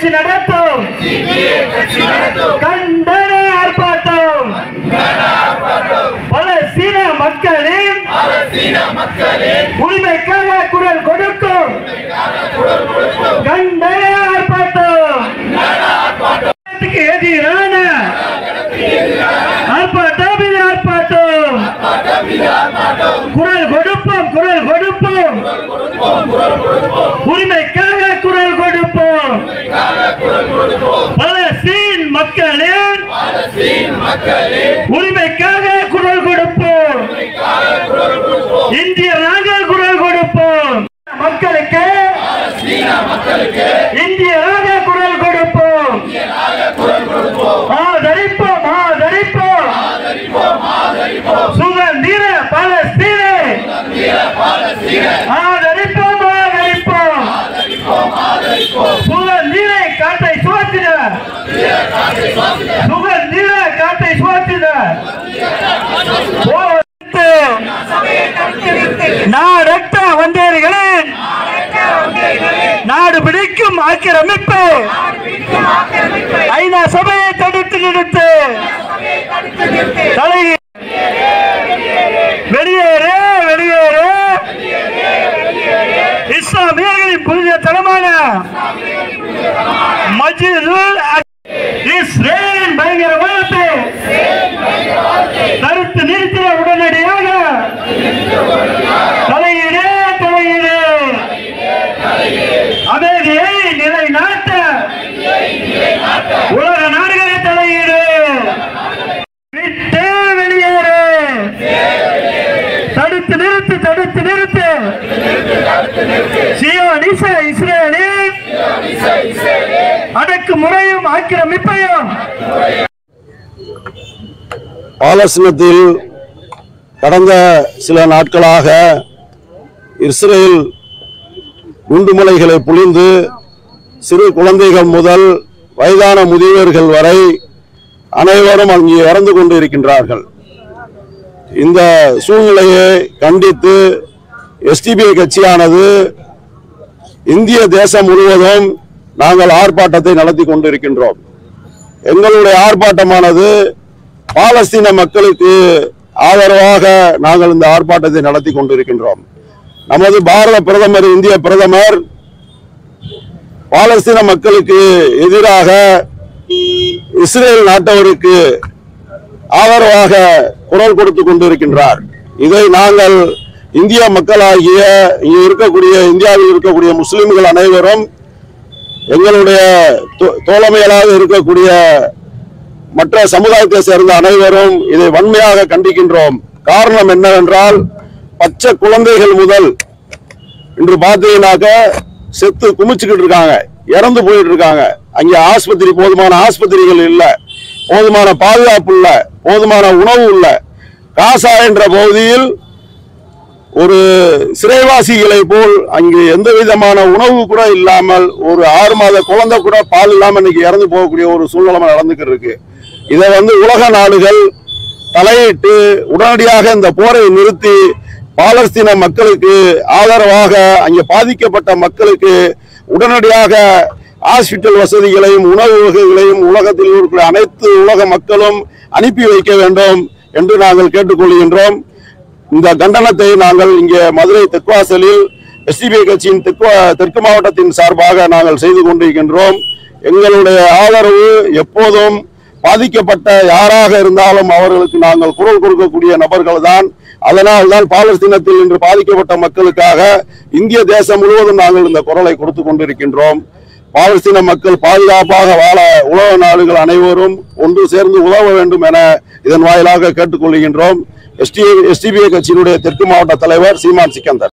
நடத்தும் கண்டன ஆர்ப்பாட்டம் பலஸ்தீன மக்களின் உரிமைக்காக குரல் கொடுக்கும் கண்டன ஆர்ப்பாட்டம் ஆர்ப்பாட்டத்துக்கு எதிரான ஆர்ப்பாட்டம் இது ஆர்ப்பாட்டம் குரல் கொடுப்போம் குரல் கொடுப்போம் உரிமைக்காக குரல் கொடுப்போம் பலஸ்தீன் மக்களின் உரிமைக்காக குரல் கொடுப்போம் இந்தியராக குரல் கொடுப்போம் மக்களுக்கு இந்தியராக குரல் கொடுப்போம் ஆதரிப்போம் ஆதரிப்போம் சுதந்திர பலஸ்தீனை ஆதரிப்போம் ஆதரிப்போம் சுதந்திர காட்டை சுவாத்திட சுதந்திர காட்டை சுவாத்திட நாடற்ற வந்தேரிகளின் நாடு பிடிக்கும் ஆக்கிரமிப்பு ஐநா சபையை தடுத்து நிறுத்து தலை வெளியேறு வெளியேறு இஸ்லாமியர்களின் புனித தலமான மஜிதுல் இஸ்ரேலின் பயங்கரவாதத்தை தடுத்து நிறுத்திய உடனடியாக தலையீடு தலையீடு அமைதியை நிலைநாட்ட உலக நாடுகளை தலையீடு விட்டு வெளியேறு தடுத்து நிறுத்து தடுத்து நிறுத்து சியோனிச இஸ்ரேலின் அடக்குமுறையும் ஆக்கிரமிப்பையும் பாலஸ்தீனத்தில் கடந்த சில நாட்களாக இஸ்ரேல் குண்டுமலைகளை பொழிந்து சிறு குழந்தைகள் முதல் வயதான முதியவர்கள் வரை அனைவரும் அங்கே இறந்து கொண்டு இருக்கின்றார்கள் இந்த சூழ்நிலையை கண்டித்து எஸ்டிபிஐ கட்சியானது இந்திய தேசம் முழுவதும் நாங்கள் ஆர்ப்பாட்டத்தை நடத்தி கொண்டிருக்கின்றோம் எங்களுடைய ஆர்ப்பாட்டமானது பாலஸ்தீன மக்களுக்கு ஆதரவாக நாங்கள் இந்த ஆர்ப்பாட்டத்தை நடத்தி கொண்டிருக்கின்றோம் நமது பாரத பிரதமர் இந்திய பிரதமர் பாலஸ்தீன மக்களுக்கு எதிராக இஸ்ரேல் நாட்டவருக்கு ஆதரவாக குரல் கொடுத்து கொண்டிருக்கின்றார் இதை நாங்கள் இந்திய மக்களாகிய இங்கே இருக்கக்கூடிய இந்தியாவில் இருக்கக்கூடிய முஸ்லிம்கள் அனைவரும் எங்களுடைய தோ- தோழமைகளாக இருக்கக்கூடிய மற்ற சமுதாயத்தை சேர்ந்த அனைவரும் இதை வன்மையாக கண்டிக்கின்றோம் காரணம் என்னவென்றால் பச்சை குழந்தைகள் முதல் இன்று பார்த்தீங்கன்னாக்க செத்து குமிச்சுக்கிட்டு இருக்காங்க இறந்து போயிட்டு இருக்காங்க அங்கே ஆஸ்பத்திரி போதுமான ஆஸ்பத்திரிகள் இல்ல போதுமான பாதுகாப்பு இல்ல போதுமான உணவு இல்ல காசா என்ற பகுதியில் ஒரு சிறைவாசிகளை போல் அங்கு எந்த விதமான உணவு கூட இல்லாமல் ஒரு ஆறு மாத குழந்தை கூட பால் இல்லாம இன்னைக்கு இறந்து போகக்கூடிய ஒரு சூழ்நிலை நடந்துகிட்டு இருக்கு இதை வந்து உலக நாடுகள் தலையிட்டு உடனடியாக இந்த போரை நிறுத்தி பாலஸ்தீன மக்களுக்கு ஆதரவாக அங்கே பாதிக்கப்பட்ட மக்களுக்கு உடனடியாக ஹாஸ்பிட்டல் வசதிகளையும் உணவு வகைகளையும் உலகத்தில் இருக்கிற அனைத்து உலக மக்களும் அனுப்பி வைக்க வேண்டும் என்று நாங்கள் கேட்டுக்கொள்கின்றோம் இந்த கண்டனத்தை நாங்கள் இங்கே மதுரை தெற்குவாசலில் எஸ்டிபிஐ கட்சியின் தெற்கு தெற்கு மாவட்டத்தின் சார்பாக நாங்கள் செய்து கொண்டிருக்கின்றோம் எங்களுடைய ஆதரவு எப்போதும் பாதிக்கப்பட்ட யாராக இருந்தாலும் அவர்களுக்கு நாங்கள் குரல் கொடுக்கக்கூடிய நபர்கள் தான் அதனால் தான் பாலஸ்தீனத்தில் இன்று பாதிக்கப்பட்ட மக்களுக்காக இந்திய தேசம் முழுவதும் நாங்கள் இந்த குரலை கொடுத்து கொண்டிருக்கின்றோம் பாலஸ்தீன மக்கள் பாதுகாப்பாக வாழ உலக நாடுகள் அனைவரும் ஒன்று சேர்ந்து உதவ வேண்டும் என இதன் வாயிலாக கேட்டுக்கொள்கின்றோம் எஸ்டி எஸ்டிபிஐ கட்சியினுடைய தெற்கு மாவட்ட தலைவர் சீமான் சிக்கந்தர்